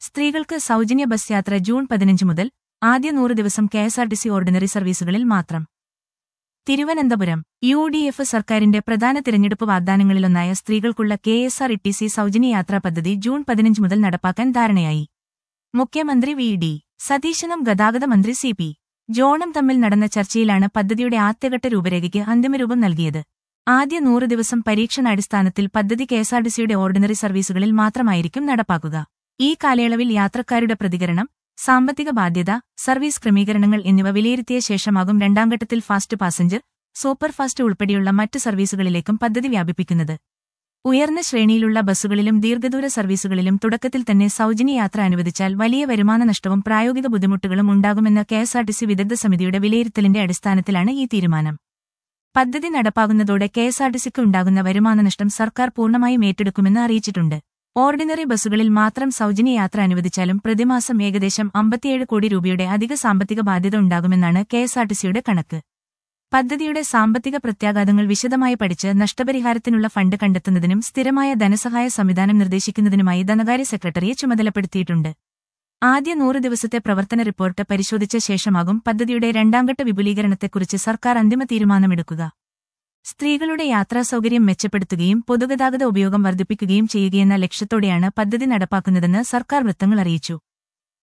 സ്ത്രീകൾക്ക് സൗജന്യ ബസ് യാത്ര ജൂൺ പതിനഞ്ച് മുതൽ ആദ്യ നൂറ് ദിവസം കെഎസ്ആർടിസി ഓർഡിനറി സർവീസുകളിൽ മാത്രം തിരുവനന്തപുരം യു ഡി എഫ് സർക്കാരിന്റെ പ്രധാന തിരഞ്ഞെടുപ്പ് വാഗ്ദാനങ്ങളിലൊന്നായ സ്ത്രീകൾക്കുള്ള K S R E C സൗജന്യ യാത്രാ പദ്ധതി ജൂൺ പതിനഞ്ച് മുതൽ നടപ്പാക്കാൻ ധാരണയായി മുഖ്യമന്ത്രി വി ഡി സതീശനും ഗതാഗത മന്ത്രി സി പി ജോണും തമ്മിൽ നടന്ന ചർച്ചയിലാണ് പദ്ധതിയുടെ ആദ്യഘട്ട രൂപരേഖയ്ക്ക് അന്തിമരൂപം നൽകിയത് ആദ്യ നൂറ് ദിവസം പരീക്ഷണാടിസ്ഥാനത്തിൽ പദ്ധതി കെഎസ്ആർടിസിയുടെ ഓർഡിനറി സർവീസുകളിൽ മാത്രമായിരിക്കും നടപ്പാക്കുക ഈ കാലയളവിൽ യാത്രക്കാരുടെ പ്രതികരണം സാമ്പത്തിക ബാധ്യത സർവീസ് ക്രമീകരണങ്ങൾ എന്നിവ വിലയിരുത്തിയ ശേഷമാകും രണ്ടാംഘട്ടത്തിൽ ഫാസ്റ്റ് പാസഞ്ചർ സൂപ്പർഫാസ്റ്റ് ഉൾപ്പെടെയുള്ള മറ്റ് സർവീസുകളിലേക്കും പദ്ധതി വ്യാപിപ്പിക്കുന്നത് ഉയർന്ന ശ്രേണിയിലുള്ള ബസ്സുകളിലും ദീർഘദൂര സർവീസുകളിലും തുടക്കത്തിൽ തന്നെ സൗജന്യ യാത്ര അനുവദിച്ചാൽ വലിയ വരുമാന നഷ്ടവും പ്രായോഗിക ബുദ്ധിമുട്ടുകളും ഉണ്ടാകുമെന്ന കെഎസ്ആർടിസി വിദഗ്ധ സമിതിയുടെ വിലയിരുത്തലിന്റെ അടിസ്ഥാനത്തിലാണ് ഈ തീരുമാനം പദ്ധതി നടപ്പാകുന്നതോടെ കെഎസ്ആർടിസിക്ക് ഉണ്ടാകുന്ന വരുമാന നഷ്ടം സർക്കാർ പൂർണ്ണമായും ഏറ്റെടുക്കുമെന്ന് അറിയിച്ചിട്ടുണ്ട് ഓർഡിനറി ബസ്സുകളിൽ മാത്രം സൗജന്യ യാത്ര അനുവദിച്ചാലും പ്രതിമാസം ഏകദേശം അമ്പത്തിയേഴ് കോടി രൂപയുടെ അധിക സാമ്പത്തിക ബാധ്യത ഉണ്ടാകുമെന്നാണ് കെഎസ്ആർടിസിയുടെ കണക്ക് പദ്ധതിയുടെ സാമ്പത്തിക പ്രത്യാഘാതങ്ങൾ വിശദമായി പഠിച്ച് നഷ്ടപരിഹാരത്തിനുള്ള ഫണ്ട് കണ്ടെത്തുന്നതിനും സ്ഥിരമായ ധനസഹായ സംവിധാനം നിർദ്ദേശിക്കുന്നതിനുമായി ധനകാര്യ സെക്രട്ടറിയെ ചുമതലപ്പെടുത്തിയിട്ടുണ്ട് ആദ്യ നൂറ് ദിവസത്തെ പ്രവർത്തന റിപ്പോർട്ട് പരിശോധിച്ച ശേഷമാകും പദ്ധതിയുടെ രണ്ടാംഘട്ട വിപുലീകരണത്തെക്കുറിച്ച് സർക്കാർ അന്തിമ തീരുമാനമെടുക്കുക സ്ത്രീകളുടെ യാത്രാസൗകര്യം മെച്ചപ്പെടുത്തുകയും പൊതുഗതാഗത ഉപയോഗം വർദ്ധിപ്പിക്കുകയും ചെയ്യുകയെന്ന ലക്ഷ്യത്തോടെയാണ് പദ്ധതി നടപ്പാക്കുന്നതെന്ന് സർക്കാർ വൃത്തങ്ങൾ അറിയിച്ചു